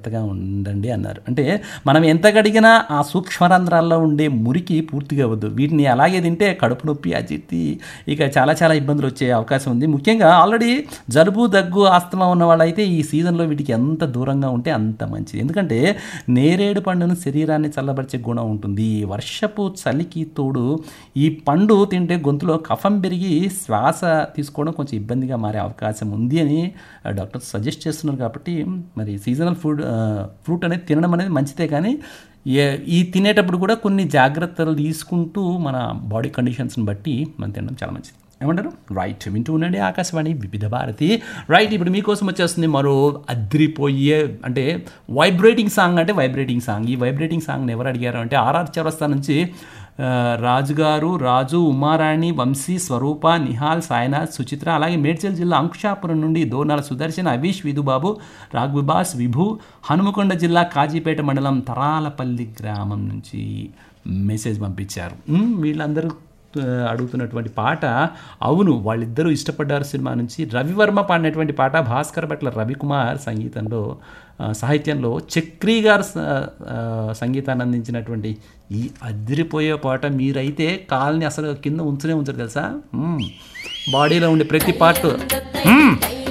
జాగ్రత్తగా ఉండండి అన్నారు అంటే మనం ఎంత కడిగినా ఆ సూక్ష్మరంధ్రాల్లో ఉండే మురికి పూర్తిగా వద్దు వీటిని అలాగే తింటే కడుపు నొప్పి అజిత్తి ఇక చాలా చాలా ఇబ్బందులు వచ్చే అవకాశం ఉంది ముఖ్యంగా ఆల్రెడీ జలుబు దగ్గు ఆస్తమా ఉన్న వాళ్ళైతే ఈ సీజన్లో వీటికి ఎంత దూరంగా ఉంటే అంత మంచిది ఎందుకంటే నేరేడు పండును శరీరాన్ని చల్లబరిచే గుణం ఉంటుంది వర్షపు చలికి తోడు ఈ పండు తింటే గొంతులో కఫం పెరిగి శ్వాస తీసుకోవడం కొంచెం ఇబ్బందిగా మారే అవకాశం ఉంది అని డాక్టర్ సజెస్ట్ చేస్తున్నారు కాబట్టి మరి సీజనల్ ఫుడ్ ఫ్రూట్ అనేది తినడం అనేది మంచిదే కానీ ఏ- ఈ తినేటప్పుడు కూడా కొన్ని జాగ్రత్తలు తీసుకుంటూ మన బాడీ కండిషన్స్ని బట్టి మనం తినడం చాలా మంచిది ఏమంటారు రైట్ వింటూ ఉండండి ఆకాశవాణి వివిధ భారతి రైట్ ఇప్పుడు మీకోసం వచ్చేస్తుంది మరో అద్రిపోయే అంటే వైబ్రేటింగ్ సాంగ్ అంటే వైబ్రేటింగ్ సాంగ్ ఈ వైబ్రేటింగ్ సాంగ్ని ఎవరు అడిగారు అంటే ఆర్ఆర్ చౌరస్తా నుంచి ఆ, రాజుగారు రాజు ఉమారాణి వంశీ స్వరూప నిహాల్ సాయినాథ్ సుచిత్ర అలాగే మేడ్చల్ జిల్లా అంకుషాపురం నుండి దోనాల సుదర్శన్ అవీష్ విధుబాబు రాఘవిబాస్ విభు హనుమకొండ జిల్లా కాజీపేట మండలం తరాలపల్లి గ్రామం నుంచి మెసేజ్ పంపించారు మ్, వీళ్ళందరూ ఆ, అడుగుతున్నటువంటి పాట అవును వాళ్ళిద్దరూ ఇష్టపడ్డారు సినిమా నుంచి రవివర్మ పాడినటువంటి పాట భాస్కర్ భట్ల రవికుమార్ సంగీతంలో ఆ, సాహిత్యంలో చక్రి గారు స- ఆ, సంగీతాన్ని అందించినటువంటి ఈ అదిరిపోయే పాట మీరైతే కాల్ని అసలు కింద ఉంచనే ఉంచరు తెలుసా మ్మ్. బాడీలో ఉండే ప్రతి పార్ట్ మ్మ్.